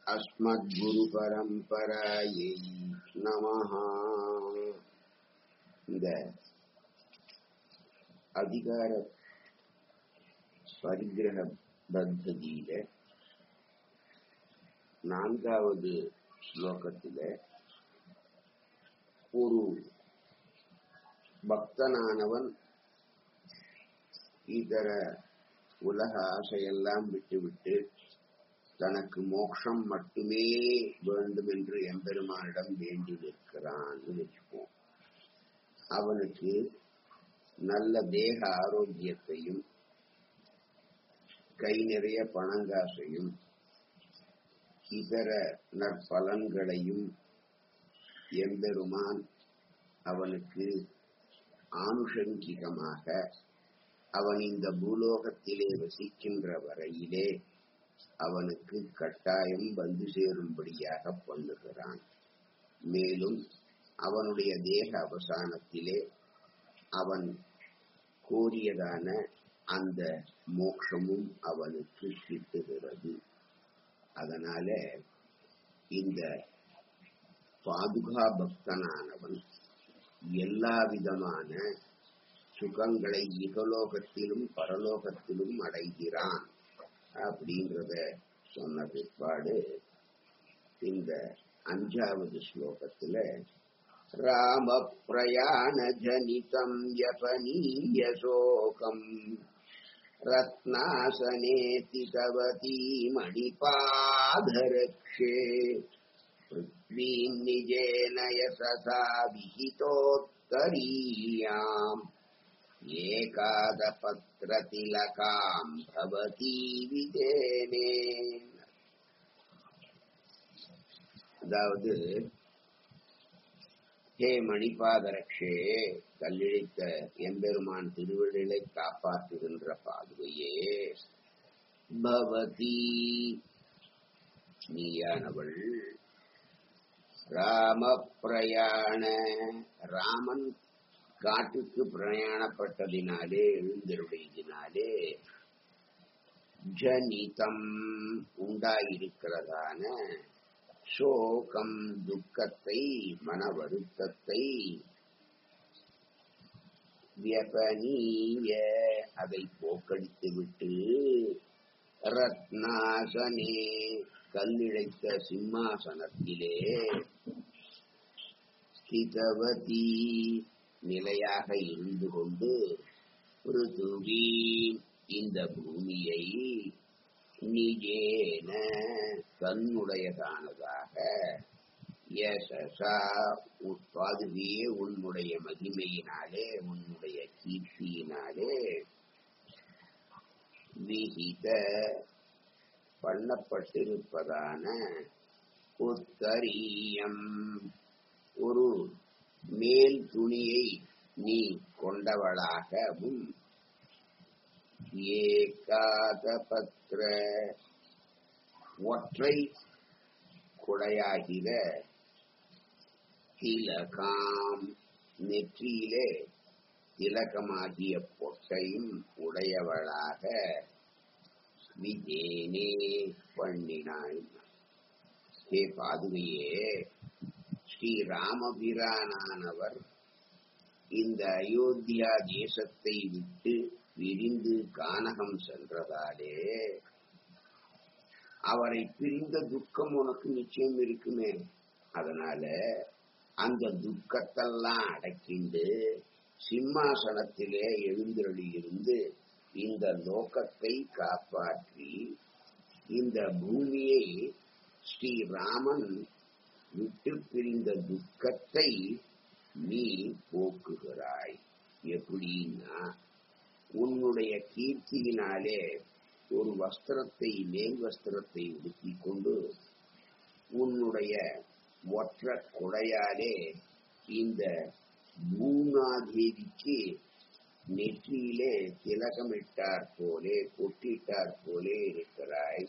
अस्मद्गुरुपरम्परायै नमः இந்த அதிகார பரிகிரக பத்ததியில நான்காவது ஸ்லோகத்தில ஒரு பக்தனானவன் இதர உலக ஆசையெல்லாம் விட்டுவிட்டு தனக்கு மோட்சம் மட்டுமே வேண்டும் என்று எம்பெருமானிடம் வேண்டி நிற்கிறான் வச்சுப்போம் அவனுக்கு நல்ல தேக ஆரோக்கியத்தையும் கை நிறைய பணங்காசையும் இதர நற்பலன்களையும் எம்பெருமான் அவனுக்கு ஆனுஷங்கிகமாக அவன் இந்த பூலோகத்திலே வசிக்கின்ற வரையிலே அவனுக்கு கட்டாயம் வந்து சேரும்படியாக பண்ணுகிறான் மேலும் அவனுடைய தேக அவசானத்திலே அவன் கோரியதான அந்த மோட்சமும் அவனுக்கு கிட்டுகிறது அதனால இந்த பாதுகா பக்தனானவன் எல்லா விதமான சுகங்களை இகலோகத்திலும் பரலோகத்திலும் அடைகிறான் அப்படின்றத சொன்ன பிற்பாடு இந்த அஞ்சாவது ஸ்லோகத்துல ராம பிரயாண ஜனிதம் யபனீய சோகம் ரத்னாசனே திதவதி மணிபாதரக்ஷே பிருத்வீம் நிஜேன யசசா விஹிதோத்தரீயாம் ஏகாதபத்திரதிலகாம் பவதி விதேனே அதாவது ஹே மணிபாதரக்ஷே கல்லிழித்த எம்பெருமான் திருவிழலை காப்பாற்றுகின்ற பாதுகையே பவதி நீயானவள் ராம பிரயாண ராமன் காட்டுக்கு பிரயாணப்பட்டதினாலே எழுந்தருடையினாலே ஜனிதம் உண்டாயிருக்கிறதான சோகம் துக்கத்தை மன வருத்தத்தை வியபனீய அதை போக்கடித்து விட்டு ரத்னாசனே கல்லிழைத்த சிம்மாசனத்திலே ஸ்திதவதி நிலையாக இருந்து கொண்டு பிருதுவி இந்த பூமியை நிஜேன தன்னுடையதானதாக யசசா பாதுகையே உன்னுடைய மகிமையினாலே உன்னுடைய கீர்த்தியினாலே விகித பண்ணப்பட்டிருப்பதான உத்தரீயம் ஒரு மேல் துணியை நீ கொண்டவளாகவும் ஏகாத பத்திர ஒற்றை குடையாகிற திலகாம் நெற்றியிலே திலகமாகிய பொட்டையும் உடையவளாக விஜேனே பண்ணினாய் ஹே பாதுகையே ஸ்ரீ ராமபிரானானவர் இந்த அயோத்தியா தேசத்தை விட்டு விரிந்து கானகம் சென்றதாலே அவரை பிரிந்த துக்கம் உனக்கு நிச்சயம் இருக்குமே அதனால அந்த துக்கத்தெல்லாம் அடக்கிண்டு சிம்மாசனத்திலே எழுந்தருளி இருந்து இந்த லோகத்தை காப்பாற்றி இந்த பூமியை ஸ்ரீராமன் விட்டு பிரிந்த துக்கத்தை நீ போக்குகிறாய் எப்படின்னா உன்னுடைய கீர்த்தியினாலே ஒரு வஸ்திரத்தை மேல் வஸ்திரத்தை உடுத்திக் கொண்டு உன்னுடைய ஒற்ற கொடையாலே இந்த பூமாதேவிக்கு நெற்றியிலே திலகமிட்டார் போலே பொட்டிட்டார் போலே இருக்கிறாய்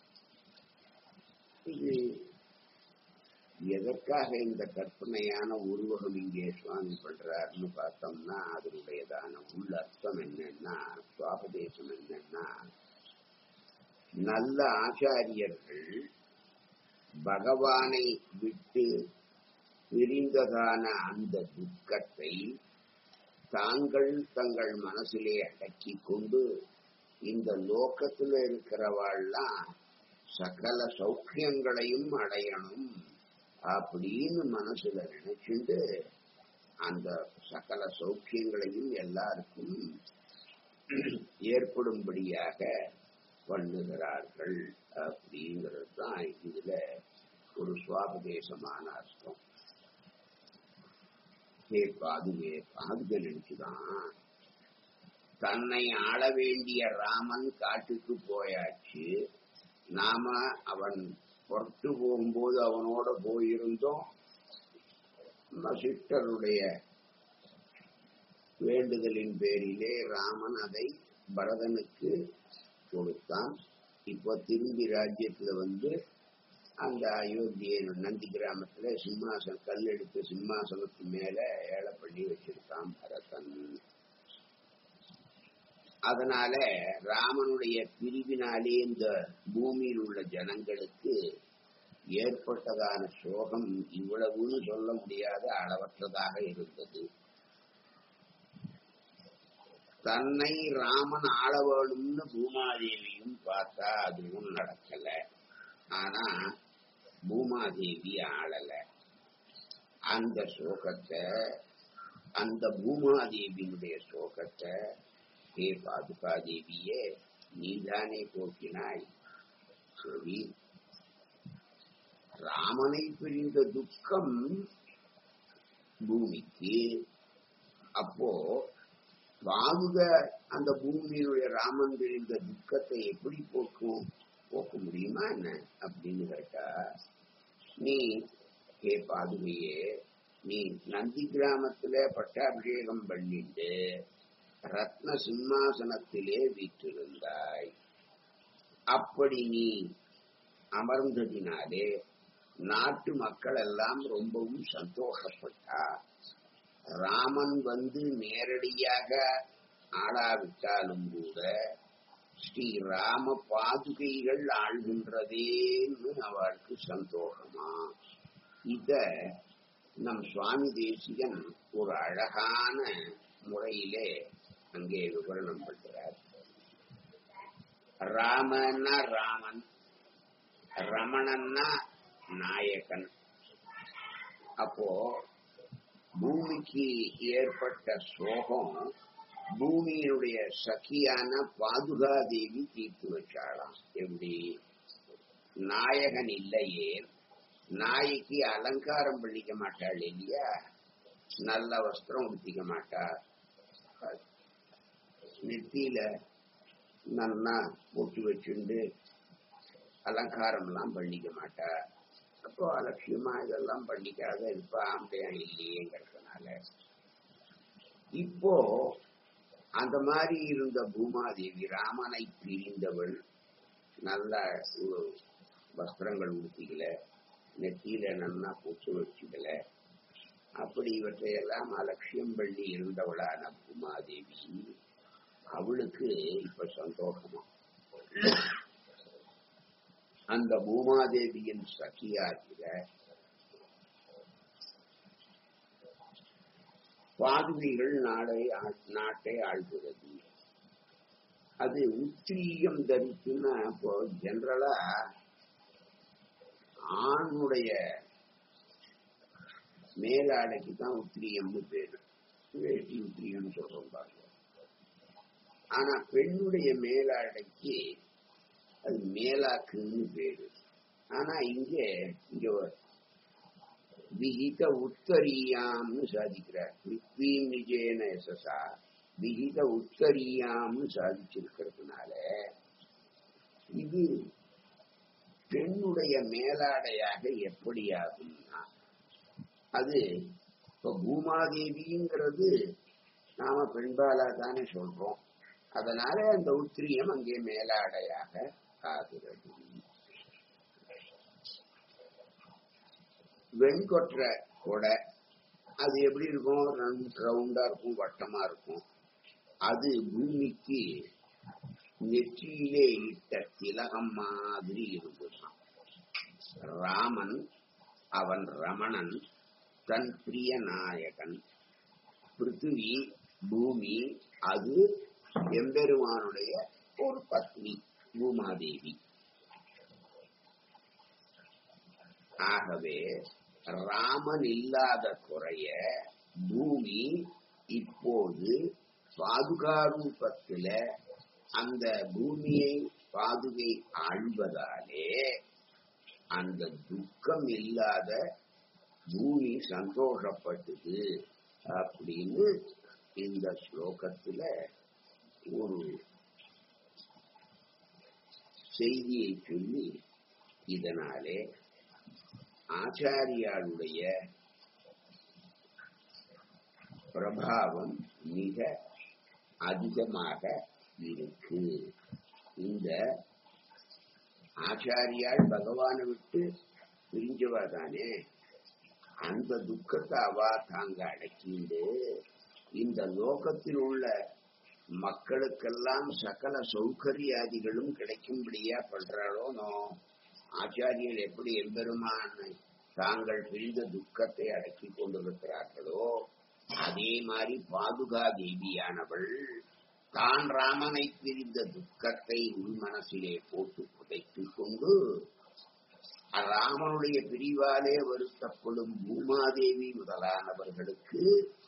இது எதற்காக இந்த கற்பனையான உருவகம் இங்கே சுவாமி பண்றாருன்னு பார்த்தோம்னா அதனுடையதான உள்ள அர்த்தம் என்னன்னா சுவாபதேசம் என்னன்னா நல்ல ஆச்சாரியர்கள் பகவானை விட்டு பிரிந்ததான அந்த துக்கத்தை தாங்கள் தங்கள் மனசிலே அடக்கி கொண்டு இந்த லோகத்துல இருக்கிறவாள்லாம் சகல சௌக்கியங்களையும் அடையணும் அப்படின்னு மனசுல நினைச்சுண்டு அந்த சகல சௌக்கியங்களையும் எல்லாருக்கும் ஏற்படும்படியாக பண்ணுகிறார்கள் அப்படிங்கிறது தான் இதுல ஒரு சுவாபதேசமான அர்த்தம் ஹே பாதுகே பாதுக நினைச்சுதான் தன்னை ஆள வேண்டிய ராமன் காட்டுக்கு போயாச்சு நாம அவன் புறத்து போகும்போது அவனோட போயிருந்தோம் வசிஷ்டருடைய வேண்டுதலின் பேரிலே ராமன் அதை பரதனுக்கு கொடுத்தான் இப்போ திரும்பி ராஜ்யத்துல வந்து அந்த அயோத்தியை நந்தி கிராமத்துல சிம்மாசனம் கல் எடுத்து சிம்மாசனத்து மேல ஏழை பண்ணி வச்சிருக்கான் பரதன் அதனால ராமனுடைய பிரிவினாலே இந்த பூமியில் உள்ள ஜனங்களுக்கு ஏற்பட்டதான சோகம் இவ்வளவுன்னு சொல்ல முடியாத அளவற்றதாக இருந்தது தன்னை ராமன் ஆள வேணும்னு பூமாதேவியும் பார்த்தா அதுவும் நடக்கல ஆனா பூமாதேவி ஆளல அந்த சோகத்தை அந்த பூமாதேவியினுடைய சோகத்தை ஹே பாதுகாதேவியே நீதானே போக்கினாய் சரி ராமனை பிரிந்த துக்கம் பூமிக்கு அப்போ பாதுக அந்த பூமியினுடைய ராமன் பிரிந்த துக்கத்தை எப்படி போக்கும் போக்க முடியுமா என்ன அப்படின்னு கேட்டா நீ ஹே பாதுகையே நீ நந்தி கிராமத்துல பட்டாபிஷேகம் பண்ணிட்டு ரத்ன சிம்மாசனத்திலே வீற்றிருந்தாய் அப்படி நீ அமர்ந்ததினாலே நாட்டு மக்கள் எல்லாம் ரொம்பவும் சந்தோஷப்பட்டா ராமன் வந்து நேரடியாக ஆளாவிட்டாலும் கூட ஸ்ரீ ராம பாதுகைகள் ஆள்கின்றதேன்னு அவளுக்கு சந்தோஷமா இத நம் சுவாமி தேசிகன் ஒரு அழகான முறையிலே அங்கே விவரணம் பண்றார் ராமன்னா ராமன் ரமணன்னா நாயகன் அப்போ பூமிக்கு ஏற்பட்ட சோகம் பூமியினுடைய சகியான பாதுகாதேவி தீர்த்து வச்சாளாம் எப்படி நாயகன் இல்லையே நாய்க்கு அலங்காரம் பண்ணிக்க மாட்டாள் இல்லையா நல்ல வஸ்திரம் உடுத்திக்க மாட்டா நெத்தியில நன்னா பொட்டு வச்சுண்டு அலங்காரம் எல்லாம் பண்ணிக்க மாட்டா அப்போ அலட்சியமா இதெல்லாம் பண்ணிக்காத இருப்பா ஆம்பையா இல்லையேங்கிறதுனால இப்போ அந்த மாதிரி இருந்த பூமாதேவி ராமனை பிரிந்தவள் நல்ல வஸ்திரங்கள் உடுத்திக்கல நெத்தியில நன்னா பொட்டு வச்சுக்கல அப்படி இவற்றையெல்லாம் அலட்சியம் பண்ணி இருந்தவளான பூமாதேவி அவளுக்கு இப்ப சந்தோஷமா அந்த பூமாதேவியின் சகியாகிற பாதுகைகள் நாடை நாட்டை ஆள்கிறது அது உத்திரியம் தரித்துன்னா இப்போ ஜெனரலா ஆணுடைய மேலாடைக்கு தான் உத்திரியம்னு பேரு வேஷ்டி உத்திரியம்னு சொல்றோம் பாருங்க ஆனா பெண்ணுடைய மேலாடைக்கு அது மேலாக்குன்னு பேரு ஆனா இங்க இங்க விகித உத்தரியாம்னு சாதிக்கிறார் வித்வீம் விஜயன எசசா விகித உத்தரியாம்னு சாதிச்சிருக்கிறதுனால இது பெண்ணுடைய மேலாடையாக எப்படி ஆகும்னா அது இப்ப பூமாதேவிங்கிறது நாம பெண்பாலா தானே சொல்றோம் அதனால அந்த உத்திரியம் அங்கே மேலாடையாக ஆகிறது வெண்கொற்ற கொடை அது எப்படி இருக்கும் ரவுண்டா இருக்கும் வட்டமா இருக்கும் அது பூமிக்கு நெற்றியிலே இட்ட திலகம் மாதிரி இருந்துதான் ராமன் அவன் ரமணன் தன் பிரிய நாயகன் பிருத்திவி பூமி அது எம்பெருமானுடைய ஒரு பத்னி பூமாதேவி ஆகவே ராமன் இல்லாத குறைய பூமி இப்போது பாதுகாரூபத்தில அந்த பூமியை பாதுகை ஆழ்வதாலே அந்த துக்கம் இல்லாத பூமி சந்தோஷப்பட்டது அப்படின்னு இந்த ஸ்லோகத்துல ஒரு செய்தியை சொல்லி இதனாலே ஆச்சாரியாளுடைய பிரபாவம் மிக அதிகமாக இருக்கு இந்த ஆச்சாரியால் பகவானை விட்டு பிரிஞ்சவா தானே அந்த துக்கத்தை அவா தாங்க அடக்கிண்டு இந்த லோகத்தில் உள்ள மக்களுக்கெல்லாம் சகல சௌகரியாதிகளும் கிடைக்கும்படியா பண்றாளோ நோ ஆச்சாரியர் எப்படி எம்பெருமான் தாங்கள் பிரிந்த துக்கத்தை அடக்கி கொண்டிருக்கிறார்களோ அதே மாதிரி பாதுகா தேவியானவள் தான் ராமனை பிரிந்த துக்கத்தை உள் மனசிலே போட்டு புதைத்துக் கொண்டு ராமனுடைய பிரிவாலே வருத்தப்படும் பூமாதேவி முதலானவர்களுக்கு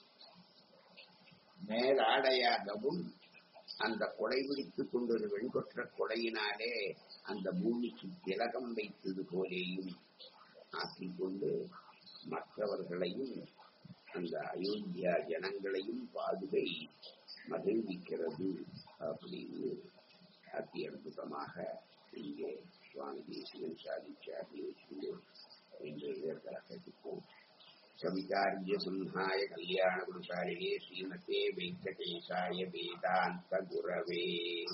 மேலாடையாகவும் அந்த கொடை பிடித்துக் கொண்டொரு வெண்கொற்ற கொடையினாலே அந்த பூமிக்கு திலகம் வைத்தது போலேயும் ஆக்கிக் கொண்டு மற்றவர்களையும் அந்த அயோத்தியா ஜனங்களையும் பாதுகை மகிழ்விக்கிறது அப்படின்னு அதி அற்புதமாக இங்கே சுவாமி தேசிகன் சாதிச்சார் என்று கற்றுப்போம் கவிகாரிய சிம்ஹாய கல்யாண குருசாரியே ஸ்ரீமதே வெங்கடேசாய வேதாந்த குரவே